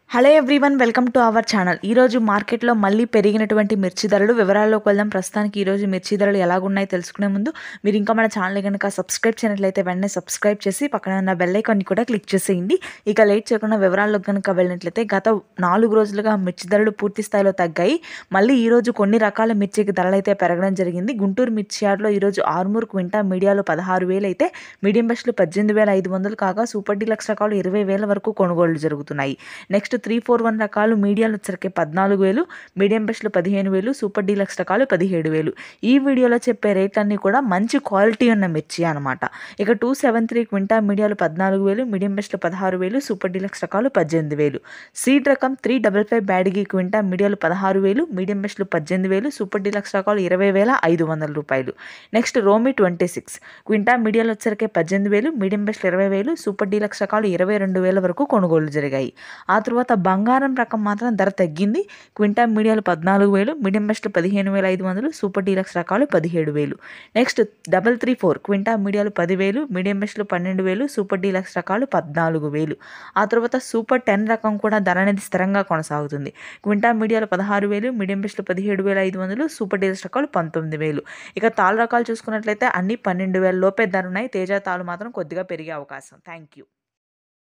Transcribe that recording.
hello everyone welcome to our channel ఈరోజు మార్కెట్లో మళ్ళీ పెరిగినటువంటి మిర్చి ధరలు వివరాల్లోకి వెళ్దాం ప్రస్తుతానికి ఈరోజు మిర్చి ధరలు ఎలాగున్నాయో తెలుసుకునే ముందు మీరు ఇంకా మన ఛానల్ కనుక సబ్స్క్రైబ్ చేయనట్లయితే వెంటనే సబ్స్క్రైబ్ చేసి పక్కన ఉన్న బెల్ ఐకాన్ని కూడా క్లిక్ చేసేయండి ఇక లేట్ చేయకుండా వివరాల్లోకి కనుక వెళ్ళినట్లయితే గత నాలుగు రోజులుగా మిర్చి ధరలు పూర్తి స్థాయిలో తగ్గాయి మళ్ళీ ఈరోజు కొన్ని రకాల మిర్చికి ధరలు అయితే పెరగడం జరిగింది గుంటూరు మిర్చి యార్డ్లో ఈరోజు ఆరుమూరు క్వింటా మీడియాలో పదహారు వేలు అయితే మీడియం బెస్ట్లు పద్దెనిమిది వేల ఐదు వందలు కాగా సూపర్ డీలక్స్ రకాలు ఇరవై వేల వరకు కొనుగోళ్లు జరుగుతున్నాయి నెక్స్ట్ త్రీ ఫోర్ వన్ రకాలు మీడియాలు వచ్చరికి పద్నాలుగు వేలు మీడియం బెస్ట్లు పదిహేను వేలు సూపర్ డీలక్స్ రకాలు పదిహేడు వేలు ఈ వీడియోలో చెప్పే రేట్లన్నీ కూడా మంచి క్వాలిటీ ఉన్న మిర్చి అనమాట ఇక టూ సెవెన్ త్రీ క్వింటా మీడియాలు పద్నాలుగు వేలు మీడియం బెస్ట్లు పదహారు వేలు సూపర్ డీలక్స్ రకాలు పద్దెనిమిది వేలు సీడ్ రకం three double five Byadgi quintal మీడియాలు పదహారు వేలు మీడియం బెస్ట్లు పద్దెనిమిది వేలు సూపర్ డీలక్స్ రకాలు ఇరవై వేల ఐదు వందల రూపాయలు నెక్స్ట్ రోమి ట్వంటీ సిక్స్ క్వింటా మీడియాలు వచ్చరికి పద్దెనిమిది వేలు మీడియం బెస్ట్లు ఇరవై వేలు సూపర్ డీలక్స్ రకాలు ఇరవై రెండు వేల వరకు కొనుగోలు జరిగాయి ఆ తర్వాత బంగారం రకం మాత్రం ధర తగ్గింది క్వింటా మీడియాలు పద్నాలుగు వేలు మీడియం బెస్ట్లు పదిహేను వేల ఐదు వందలు సూపర్ డీలక్స్ రకాలు పదిహేడు వేలు next double three four quintal మీడియాలు పదివేలు మీడియం బెస్ట్లు పన్నెండు వేలు సూపర్ డీలక్స్ రకాలు పద్నాలుగు వేలు ఆ తర్వాత సూపర్ టెన్ రకం కూడా ధర అనేది స్థిరంగా కొనసాగుతుంది క్వింటా మీడియాలు పదహారు వేలు మీడియం బెస్ట్లు పదిహేడు వేల ఐదు వందలు సూపర్ డీలక్స్ రకాలు పంతొమ్మిది వేలు ఇక తాలు రకాలు చూసుకున్నట్లయితే అన్ని పన్నెండు వేల లోపే ధర ఉన్నాయి తేజ తాలు మాత్రం కొద్దిగా పెరిగే అవకాశం థ్యాంక్ యూ